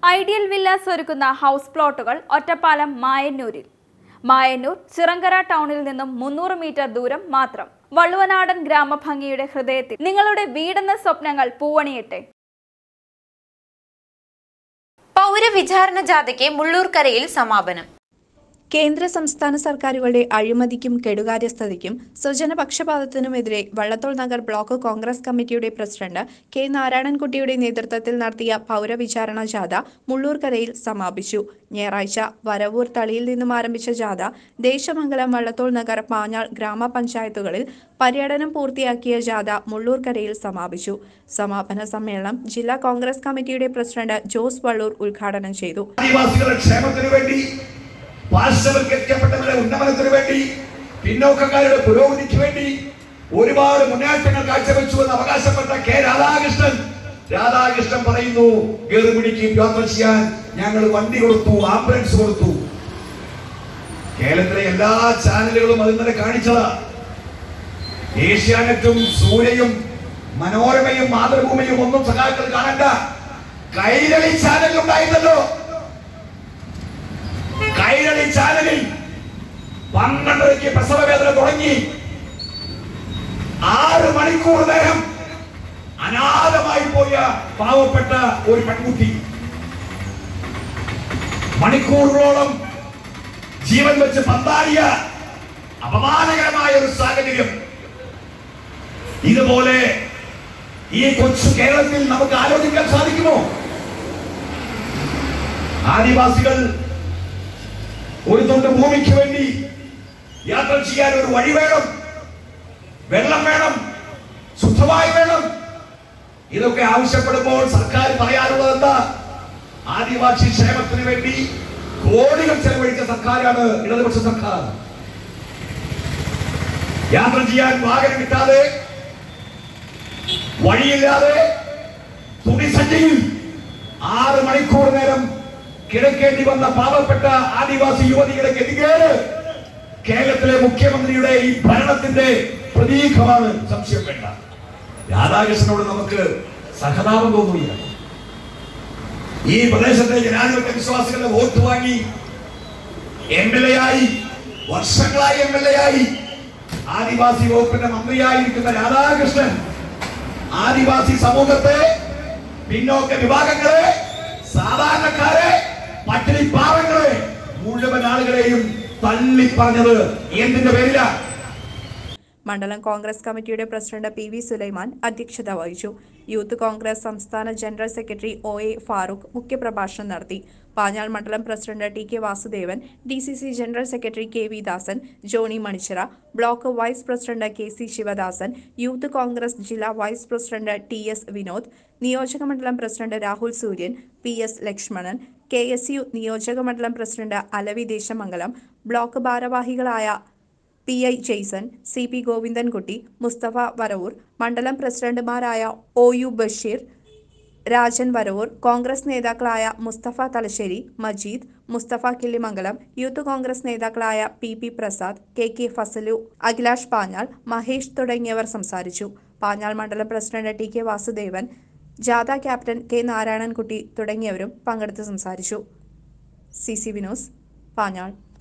ideal villas ഒരുക്കുന്ന house പ്ലോട്ടുകൾ ഒറ്റപ്പാലം മായന്നൂരിൽ മായന്നൂർ ചിറങ്കര ടൗണിൽ നിന്നും മുന്നൂറ് മീറ്റർ ദൂരം മാത്രം വള്ളുവനാടൻ ഗ്രാമഭംഗിയുടെ ഹൃദയത്തിൽ നിങ്ങളുടെ വീടെന്ന സ്വപ്നങ്ങൾ പൂവണിയട്ടെ പൗരവിചാരണ ജാഥയ്ക്ക് മുള്ളൂർക്കരയിൽ സമാപനം കേന്ദ്ര സംസ്ഥാന സർക്കാരുകളുടെ അഴിമതിക്കും കെടുകാര്യസ്ഥതയ്ക്കും സ്വജനപക്ഷപാതത്തിനുമെതിരെ വള്ളത്തോൾ നഗർ ബ്ലോക്ക് കോൺഗ്രസ് കമ്മിറ്റിയുടെ പ്രസിഡന്റ് കെ നാരായണൻകുട്ടിയുടെ നേതൃത്വത്തിൽ നടത്തിയ പൗരവിചാരണ ജാഥ മുള്ളൂർക്കരയിൽ സമാപിച്ചു ഞായറാഴ്ച വരവൂർ തളിയിൽ നിന്നും ആരംഭിച്ച ജാഥ ദേശമംഗലം വള്ളത്തോൾ നഗർ പാഞ്ഞാൾ ഗ്രാമപഞ്ചായത്തുകളിൽ പര്യടനം പൂർത്തിയാക്കിയ ജാഥ മുള്ളൂർക്കരയിൽ സമാപിച്ചു സമാപന സമ്മേളനം ജില്ലാ കോൺഗ്രസ് കമ്മിറ്റിയുടെ പ്രസിഡന്റ് ജോസ് വള്ളൂർ ഉദ്ഘാടനം ചെയ്തു ആദിവാസികളുടെ ക്ഷേമത്തിനു വേണ്ടി പാർശ്വവൽക്കരിക്കപ്പെട്ടവരുടെ ഉന്നമനത്തിനു വേണ്ടി പിന്നോക്കക്കാരുടെ പുരോഗതിക്ക് വേണ്ടി ഒരുപാട് മുന്നേറ്റങ്ങൾ കാഴ്ചവെച്ചുവെന്ന് അവകാശപ്പെട്ട കെ രാധാകൃഷ്ണൻ രാധാകൃഷ്ണൻ പറയുന്നു ഗർഭിണിക്ക് യാത്ര ചെയ്യാൻ ഞങ്ങൾ വണ്ടി കൊടുത്തു ആംബുലൻസ് കൊടുത്തു കേരളത്തിലെ എല്ലാ ചാനലുകളും അത് ഇന്നലെ കാണിച്ചതാ ഏഷ്യാനെറ്റും സൂര്യയും മനോരമയും മാതൃഭൂമിയും ഒന്നും സഖാക്കൾ കാണണ്ട കൈരളി ചാനൽ ഉണ്ടായിരുന്നല്ലോ കൈരളി ചാനലിൽ പന്ത്രണ്ടരയ്ക്ക് പ്രസവ വേദന തുടങ്ങി ആറ് മണിക്കൂർ നേരം അനാഥമായി പോയ പാവപ്പെട്ട ഒരു പെൺകുട്ടി മണിക്കൂറുകളോളം ജീവൻ വെച്ച് പന്താടിയ അപമാനകരമായ ഒരു സാഹചര്യം ഇതുപോലെ ഈ കൊച്ചു കേരളത്തിൽ നമുക്ക് ആലോചിക്കാൻ സാധിക്കുമോ ആദിവാസികൾ ഒരു തുണ്ട് ഭൂമിക്ക് വേണ്ടി യാത്ര ചെയ്യാൻ ഒരു വഴി വേണം വെള്ളം വേണം ശുദ്ധമായി വേണം ഇതൊക്കെ ആവശ്യപ്പെടുമ്പോൾ സർക്കാർ പറയാനുള്ളത് എന്താ ആദിവാസി ക്ഷേമത്തിന് വേണ്ടി കോടികൾ ചെലവഴിച്ച സർക്കാരാണ് ഇടതുപക്ഷ സർക്കാർ യാത്ര ചെയ്യാൻ വാഹനം കിട്ടാതെ വഴിയില്ലാതെ തുണിസഞ്ചിയിൽ ആറ് മണിക്കൂർ നേരം കിടക്കേണ്ടി വന്ന പാവപ്പെട്ട ആദിവാസി യുവതിയുടെ ഗതികേട് കേരളത്തിലെ മുഖ്യമന്ത്രിയുടെ ഈ ഭരണത്തിന്റെ പ്രതീകമാണ് സംശയം വേണ്ട രാധാകൃഷ്ണനോട് നമുക്ക് സഹതാപം തോന്നുകയാണ് ഈ പ്രദേശത്തെ ജനാധിപത്യ വിശ്വാസികളുടെ വോട്ട് വാങ്ങി എം എൽ എ ആയി വർഷങ്ങളായി എം എൽ എ ആയി ആദിവാസി വകുപ്പിന്റെ മന്ത്രിയായിരിക്കുന്ന രാധാകൃഷ്ണൻ ആദിവാസി സമൂഹത്തെ പിന്നോക്ക വിഭാഗങ്ങളെ സാധാരണക്കാരെ പട്ടിണി പാവങ്ങളെ മുഴുവൻ ആളുകളെയും തള്ളി പറഞ്ഞത് എന്തിന്റെ പേരിലാണ് മണ്ഡലം കോൺഗ്രസ് കമ്മിറ്റിയുടെ പ്രസിഡന്റ് പി വി സുലൈമാൻ അധ്യക്ഷത വഹിച്ചു യൂത്ത് കോൺഗ്രസ് സംസ്ഥാന general secretary O A Farooq മുഖ്യപ്രഭാഷണം നടത്തി പാഞ്ഞാൾ മണ്ഡലം president T K Vasudevan D C C general secretary K V Dasan Johny Manichira block vice president K C Sivadasan youth Congress ജില്ലാ vice president T S Vinod നിയോജക മണ്ഡലം president Rahul Sooryan P S Lakshmanan K S U നിയോജക മണ്ഡലം president Alavi Desamangalam block ഭാരവാഹികളായ P I Jaison C P Govindankutty Mustafa Varavoor മണ്ഡലം പ്രസിഡന്റുമാരായ O U Basheer Rajan Varavoor Congress നേതാക്കളായ Mustafa Thalassery Majeed Mustafa Killimangalam youth Congress നേതാക്കളായ P P Prasad K K Fasalu Akhilash Panjal Mahesh തുടങ്ങിയവർ സംസാരിച്ചു പാഞ്ഞാൾ മണ്ഡലം പ്രസിഡന്റ് ടി കെ വാസുദേവൻ ജാഥ ക്യാപ്റ്റൻ കെ നാരായണൻകുട്ടി തുടങ്ങിയവരും പങ്കെടുത്ത് സംസാരിച്ചു സി സി വിനോസ് പാഞ്ഞാൾ